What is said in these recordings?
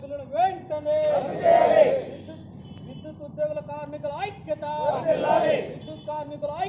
బిల్లును వెంటనే విద్యుత్ విద్యుత్ ఉద్యోగుల కార్మికుల ఐక్యత విద్యుత్ కార్మికుల ఐక్యత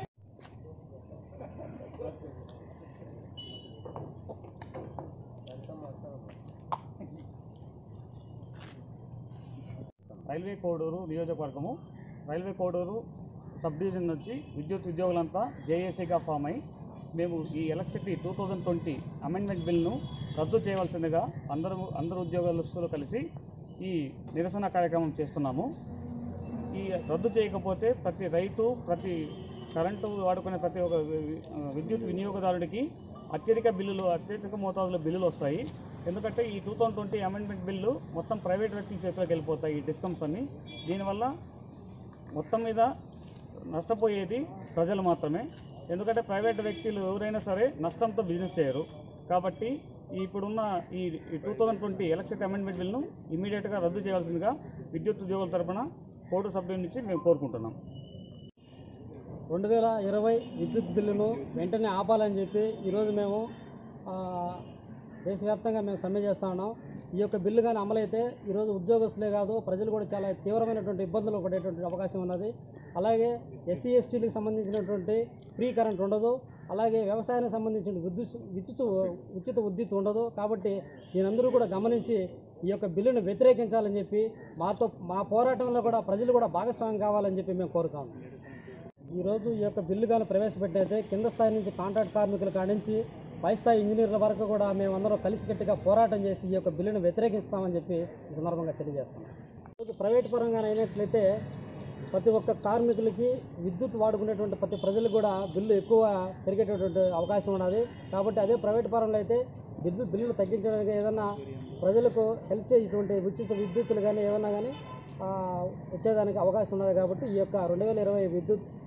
రైల్వే కోడూరు నియోజకవర్గము రైల్వే కోడూరు సబ్ డివిజన్ నుంచి విద్యుత్ ఉద్యోగులంతా జేఏసీగా ఫామ్ అయి మేము ఈ electricity two thousand twenty amendment బిల్ను రద్దు చేయవలసిందిగా అందరూ అందరు ఉద్యోగస్తులు కలిసి ఈ నిరసన కార్యక్రమం చేస్తున్నాము ఈ రద్దు చేయకపోతే ప్రతి రైతు ప్రతి కరెంటు వాడుకునే ప్రతి ఒక్క వి- విద్యుత్ వినియోగదారుడికి అత్యధిక బిల్లులు అత్యధిక మోతాదులో బిల్లులు వస్తాయి ఎందుకంటే ఈ two thousand twenty amendment bill మొత్తం ప్రైవేట్ వ్యక్తుల చేతిలోకి వెళ్ళిపోతాయి ఈ డిస్కమ్స్ అన్ని దీనివల్ల మొత్తం మీద నష్టపోయేది ప్రజలు మాత్రమే ఎందుకంటే ప్రైవేట్ వ్యక్తులు ఎవరైనా సరే నష్టంతో బిజినెస్ చేయరు కాబట్టి ఈ ఇప్పుడున్న ఈ two thousand twenty electricity amendment బిల్ను ఇమీడియట్గా రద్దు చేయాల్సిందిగా విద్యుత్ ఉద్యోగుల తరపున కోర్టు సభ్యుల నుంచి మేము కోరుకుంటున్నాం రెండు వేల ఇరవై విద్యుత్ బిల్లును వెంటనే ఆపాలని చెప్పి ఈరోజు మేము ఆ, దేశవ్యాప్తంగా మేము సమ్మె చేస్తా ఉన్నాం ఈ యొక్క బిల్లు కానీ అమలైతే ఈరోజు ఉద్యోగస్తులే కాదు ప్రజలు కూడా చాలా తీవ్రమైనటువంటి ఇబ్బందులు పడేటువంటి అవకాశం ఉన్నది అలాగే ఎస్సీ ఎస్టీలకు సంబంధించినటువంటి ఫ్రీ కరెంట్ ఉండదు అలాగే వ్యవసాయానికి సంబంధించిన విద్యుత్ విద్యుత్ ఉచిత విద్యుత్ ఉండదు కాబట్టి దీనందరూ కూడా గమనించి ఈ యొక్క బిల్లును వ్యతిరేకించాలని చెప్పి మాతో మా పోరాటంలో కూడా ప్రజలు కూడా భాగస్వామ్యం కావాలని చెప్పి మేము కోరుతాం ఈరోజు ఈ యొక్క బిల్లు కానీ ప్రవేశపెట్టయితే కింద స్థాయి నుంచి కాంట్రాక్ట్ కార్మికుల కాడి నుంచి పై స్థాయి ఇంజనీర్ల వరకు కూడా మేమందరం కలిసికట్టుగా పోరాటం చేసి ఈ యొక్క బిల్లును వ్యతిరేకిస్తామని చెప్పి ఈ సందర్భంగా తెలియజేస్తున్నాం ఈరోజు ప్రైవేట్ పరంగా అయినట్లయితే ప్రతి ఒక్క కార్మికులకి విద్యుత్ వాడుకునేటువంటి ప్రతి ప్రజలకు కూడా బిల్లు ఎక్కువ పెరిగేటటువంటి అవకాశం ఉన్నది కాబట్టి అదే ప్రైవేట్ పరంలో అయితే విద్యుత్ బిల్లులు తగ్గించడానికి ఏదైనా ప్రజలకు హెల్ప్ చేసేటువంటి ఉచిత విద్యుత్తులు కానీ ఏమన్నా కానీ ఆ, వచ్చేదానికి అవకాశం ఉన్నది కాబట్టి ఈ యొక్క రెండు వేల ఇరవై విద్యుత్